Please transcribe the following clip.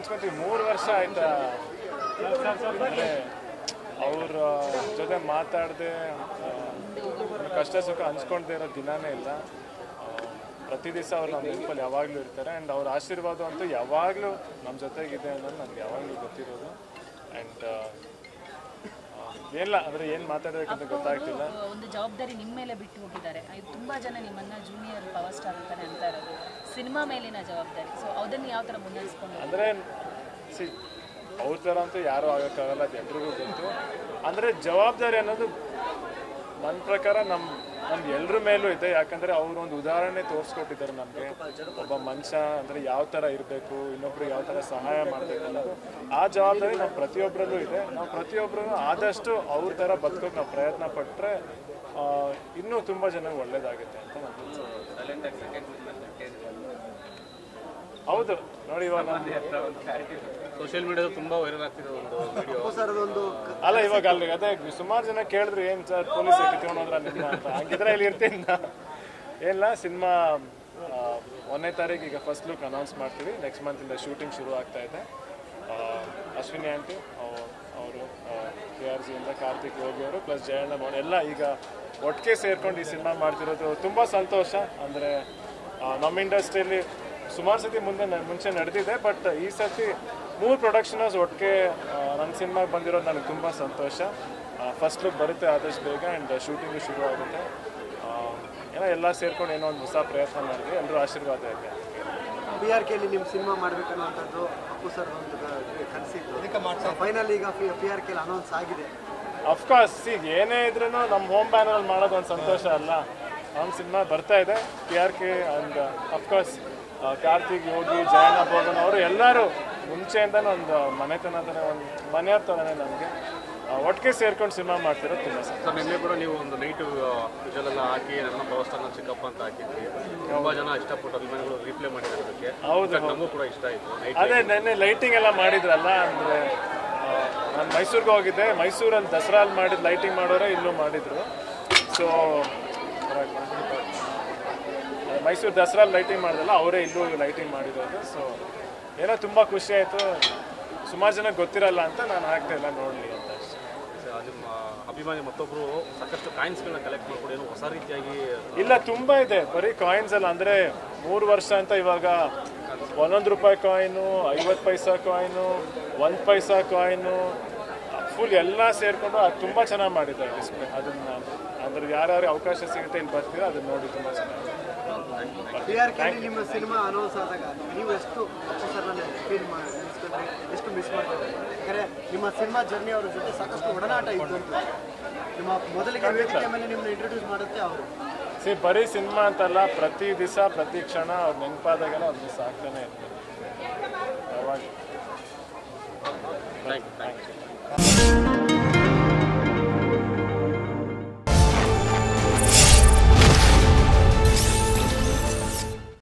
ಹಂಚ್ಕೊಂತೀವಿ ಮೂರು ವರ್ಷ ಆಯ್ತಾ ಅಂದರೆ ಅವ್ರ ಜೊತೆ ಮಾತಾಡದೆ ಕಷ್ಟ ಸುಖ ಹಂಚ್ಕೊಳ್ದೇ ಇರೋ ದಿನಾನೇ ಇಲ್ಲ ಆ, ಪ್ರತಿ ದಿವಸ ಅವ್ರು ನಮ್ಮ ನೆನಪಲ್ಲಿ ಯಾವಾಗಲೂ ಇರ್ತಾರೆ ಆ್ಯಂಡ್ ಅವ್ರ ಆಶೀರ್ವಾದ ಅಂತೂ ಯಾವಾಗಲೂ ನಮ್ಮ ಜೊತೆಗಿದೆ ಅನ್ನೋದು ನನಗೆ ಯಾವಾಗಲೂ ಗೊತ್ತಿರೋದು ಆ್ಯಂಡ್ ಏನಿಲ್ಲ ಅಂದರೆ ಏನು ಮಾತಾಡಬೇಕಂತ ಗೊತ್ತಾಗ್ತಿಲ್ಲ ಒಂದು ಜವಾಬ್ದಾರಿ ನಿಮ್ಮ ಮೇಲೆ ಬಿಟ್ಟು ಹೋಗಿದ್ದಾರೆ ಇದು ತುಂಬಾ ಜನ ನಿಮ್ಮನ್ನ ಜೂನಿಯರ್ ಪವರ್ ಸ್ಟಾರ್ ಅಂತಾನೆ ಅಂತ ಇರೋದು ಸಿನಿಮಾ ಮೇಲಿನ ಜವಾಬ್ದಾರಿ ಸೊ ಅದನ್ನ ಯಾವ ತರ ಮುನ್ನಡೆಸ್ಕೊಂಡು ಅಂದರೆ ಸಿ ಅವ್ರ ಥರ ಅಂತೂ ಯಾರೂ ಆಗೋಕ್ಕಾಗಲ್ಲ ಅದು ಎಲ್ರಿಗೂ ಗೊತ್ತು ಅಂದರೆ ಜವಾಬ್ದಾರಿ ಅನ್ನೋದು ನನ್ನ ಪ್ರಕಾರ ನಮ್ಮ ನಮ್ಮ ಎಲ್ಲರ ಮೇಲೂ ಇದೆ ಯಾಕಂದರೆ ಅವರು ಒಂದು ಉದಾಹರಣೆ ತೋರಿಸ್ಕೊಟ್ಟಿದ್ದಾರೆ ನಮಗೆ ಒಬ್ಬ ಮನುಷ್ಯ ಅಂದರೆ ಯಾವ ಥರ ಇರಬೇಕು ಇನ್ನೊಬ್ರಿಗೆ ಯಾವ ಥರ ಸಹಾಯ ಮಾಡಬೇಕು ಅನ್ನೋದು ಆ ಜವಾಬ್ದಾರಿ ನಮ್ಮ ಪ್ರತಿಯೊಬ್ಬರಲ್ಲೂ ಇದೆ ನಾವು ಪ್ರತಿಯೊಬ್ಬರು ಆದಷ್ಟು ಅವ್ರ ಥರ ಬದುಕೋಕೆ ನಾವು ಪ್ರಯತ್ನ ಪಟ್ಟರೆ ಇನ್ನೂ ತುಂಬ ಜನಕ್ಕೆ ಒಳ್ಳೇದಾಗುತ್ತೆ ಅಂತ ನಾನು ಹೌದು ನೋಡಿ ಇವಾಗ ನಾನು ಸೋಷಿಯಲ್ ಮೀಡಿಯಾದಲ್ಲಿ ತುಂಬಾ ವೈರಲ್ ಆಗ್ತಿದೆ ಒಂದು ವಿಡಿಯೋ ಸರ್ ಅದೊಂದು ಅಲ್ಲ ಇವಾಗ ಅಲ್ಲಿ ಅದೇ ಸುಮಾರು ಜನ ಕೇಳಿದ್ರು ಏನ್ ಸರ್ ಪೊಲೀಸ್ ಕಿತ್ಕೊಂಡು ಹೋದ್ರ ನಿಮ್ಮ ಅಂತ ಹಂಗಿದ್ರೆ ಇಲ್ಲಿ ಇರ್ತೀನಿ ನಾ. ಏನಿಲ್ಲ ಸಿನಿಮಾ ಒಂದನೇ ತಾರೀಕು ಈಗ ಫಸ್ಟ್ ಲುಕ್ ಅನೌನ್ಸ್ ಮಾಡ್ತೀವಿ ನೆಕ್ಸ್ಟ್ ಮಂತಿಂದ ಶೂಟಿಂಗ್ ಶುರು ಆಗ್ತಾ ಇದೆ ಆ, ಅಶ್ವಿನಿ ಆಂಟಿ ಅವರು ಕೆ ಆರ್ ಜಿಯಿಂದ ಕಾರ್ತಿಕ್ ಯೋಗಿ ಅವರು ಪ್ಲಸ್ ಜಯಣ್ಣ ಮೋಹನ್ ಎಲ್ಲ ಈಗ ಒಟ್ಟಿಗೆ ಸೇರ್ಕೊಂಡು ಈ ಸಿನಿಮಾ ಮಾಡ್ತಿರೋದು ತುಂಬ ಸಂತೋಷ ಅಂದರೆ ನಮ್ಮ ಇಂಡಸ್ಟ್ರಿಯಲ್ಲಿ ಸುಮಾರು ಸತಿ ಮುಂದೆ ನ- ಮುಂಚೆ ನಡೆದಿದೆ ಬಟ್ ಈ ಸತಿ ಮೂರು ಪ್ರೊಡಕ್ಷನ್ ಹೌಸ್ ಒಟ್ಟಿಗೆ ನನ್ನ ಸಿನಿಮಾಗೆ ಬಂದಿರೋದು ನನಗೆ ತುಂಬ ಸಂತೋಷ ಫಸ್ಟ್ ಲುಕ್ ಬರುತ್ತೆ ಆದಷ್ಟು ಬೇಗ ಆ್ಯಂಡ್ ಶೂಟಿಂಗು ಶುರು ಆಗುತ್ತೆ ಆ, ಏನೋ ಎಲ್ಲ ಸೇರ್ಕೊಂಡು ಏನೋ ಒಂದು ಹೊಸ ಪ್ರಯತ್ನ ಮಾಡಿದ್ವಿ ಎಲ್ಲರೂ ಆಶೀರ್ವಾದ ಇದೆ ಬಿ ಆರ್ ಕೆಲಿ ನಿಮ್ಮ ಸಿನಿಮಾ ಮಾಡ್ಬೇಕನ್ನುವಂಥದ್ದು ಅಪ್ಪು ಸರ್ ಒಂದು ಕನಸಿತ್ತು ಫೈನಲ್ ಈಗ ಪಿ ಆರ್ ಕೆಲಿ ಅನೌನ್ಸ್ ಆಗಿದೆ ಅಫ್ಕೋರ್ಸ್ ಈಗ ಏನೇ ಇದ್ರೂ ನಮ್ಮ ಹೋಮ್ ಬ್ಯಾನರ್ ಮಾಡೋದು ಒಂದು ಸಂತೋಷ ಅಲ್ಲ ನಮ್ಮ ಸಿನಿಮಾ ಬರ್ತಾ ಇದೆ P R K and of course Karthik Yogi Jayanna ಬೋಗನ್ ಅವರು ಎಲ್ಲರೂ ಮುಂಚೆಯಿಂದನೂ ಒಂದು ಮನೆತನ ಥರ ಒಂದು ಮನೆಯವ್ರ ಥರನೇ ನಮಗೆ ಒಟ್ಟಿಗೆ ಸೇರ್ಕೊಂಡು ಸಿನಿಮಾ ಮಾಡ್ತಿರೋದು ತುಂಬ ಸಂತೋಷ. ಸರ್ ನಿನ್ನೆ ಕೂಡ ನೀವು ಒಂದು ನೈಟ್ ವಿಜುವಲ್ ಎಲ್ಲ ಹಾಕಿ ನನ್ನ ಪವರ್ ಚಿಕ್ಕಪ್ಪ ಅಂತ ಹಾಕಿದ್ರಿ ತುಂಬಾ ಜನ ಇಷ್ಟಪಟ್ಟು ಅಭಿಮಾನಿಗಳು ರೀಪ್ಲೇ ಮಾಡಿದ್ದಾರೆ ಅದಕ್ಕೆ ಹೌದು ನಮಗೂ ಕೂಡ ಇಷ್ಟ ಆಯ್ತು ನೈಟ್ ಅದೇ ನೆನ್ನೆ ಲೈಟಿಂಗ್ ಎಲ್ಲ ಮಾಡಿದ್ರಲ್ಲ ಅಂದರೆ ನಾನು ಮೈಸೂರಿಗೆ ಹೋಗಿದ್ದೆ ಮೈಸೂರಲ್ಲಿ ದಸರಲ್ಲಿ ಮಾಡಿದ ಲೈಟಿಂಗ್ ಮಾಡೋರೆ ಇಲ್ಲೂ ಮಾಡಿದ್ರು ಸೊ ಮೈಸೂರು ದಸರಲ್ಲಿ ಲೈಟಿಂಗ್ ಮಾಡಿದ್ರಲ್ಲ ಅವರೇ ಇಲ್ಲೂ ಲೈಟಿಂಗ್ ಮಾಡಿರೋದು ಸೊ ಏನೋ ತುಂಬ ಖುಷಿ ಆಯಿತು ಸುಮಾರು ಜನ ಗೊತ್ತಿರಲ್ಲ ಅಂತ ನಾನು ಹಾಕ್ತಾ ಇಲ್ಲ ನೋಡಲಿ ಅಂತ ಅಷ್ಟೇ ನಿಮ್ಮ ಅಭಿಮಾನಿ ಮತ್ತೊಬ್ರು ಸಾಕಷ್ಟು ಕಾಯಿನ್ಸ್ಗಳನ್ನ ಕಲೆಕ್ಟ್ ಮಾಡ್ಕೊಂಡು ಏನೋ ಹೊಸ ರೀತಿಯಾಗಿ ಇಲ್ಲ ತುಂಬ ಇದೆ ಬರೀ ಕಾಯಿನ್ಸ್ ಅಲ್ಲ ಅಂದರೆ ಮೂರು ವರ್ಷ ಅಂತ ಇವಾಗ ಒಂದೊಂದು ರೂಪಾಯಿ ಕಾಯಿನು ಐವತ್ತು ಪೈಸಾ ಕಾಯಿನು ಒಂದು ಪೈಸಾ ಕಾಯಿನು ಫುಲ್ ಎಲ್ಲ ಸೇರಿಕೊಂಡು ಅದು ತುಂಬ ಚೆನ್ನಾಗಿ ಮಾಡಿದ್ದಾರೆ ಡಿಸ್ಪ್ಲೇ ಅದನ್ನು ಅಂದ್ರೆ ಯಾರ್ಯಾರು ಅವಕಾಶ ಸಿಗುತ್ತೆ ಇಲ್ಲಿ ಬರ್ತೀರಾ ಅದನ್ನ ನೋಡಿ ತುಂಬ ಚೆನ್ನಾಗಿ ಪಿ ಆರ್ ಕೆಲಿ ನಿಮ್ಮ ಸಿನಿಮಾ ಅನೌನ್ಸ್ ಆದಾಗ ನೀವು ಎಷ್ಟು ಅಪ್ಪು ಸರ್ನ ಫೀಲ್ ಮಾಡಿ ನೆನೆಸ್ಕೊಂಡ್ರಿ ಎಷ್ಟು ಮಿಸ್ ಮಾಡ್ತಾರೆ ಯಾಕಂದರೆ ನಿಮ್ಮ ಸಿನಿಮಾ ಜರ್ನಿ ಅವ್ರ ಜೊತೆ ಸಾಕಷ್ಟು ಒಡನಾಟ ಇದ್ದಂತು ನಿಮ್ಮ ಮೊದಲಿಗೆ ವೇದಿಕೆ ಮೇಲೆ ನಿಮ್ಮನ್ನ ಇಂಟ್ರೊಡ್ಯೂಸ್ ಮಾಡುತ್ತೆ ಅವರು ಸಿ ಬರೀ ಸಿನಿಮಾ ಅಂತಲ್ಲ ಪ್ರತಿ ದಿವಸ ಪ್ರತಿ ಕ್ಷಣ ಅವ್ರು ನೆನಪಾದಾಗೆಲ್ಲ ಅವ್ರು ಮಿಸ್ ಆಗ್ತಾನೆ ಇರ್ತಾರೆ ಯಾವಾಗ ಥ್ಯಾಂಕ್ ಯು ಥ್ಯಾಂಕ್ ಯು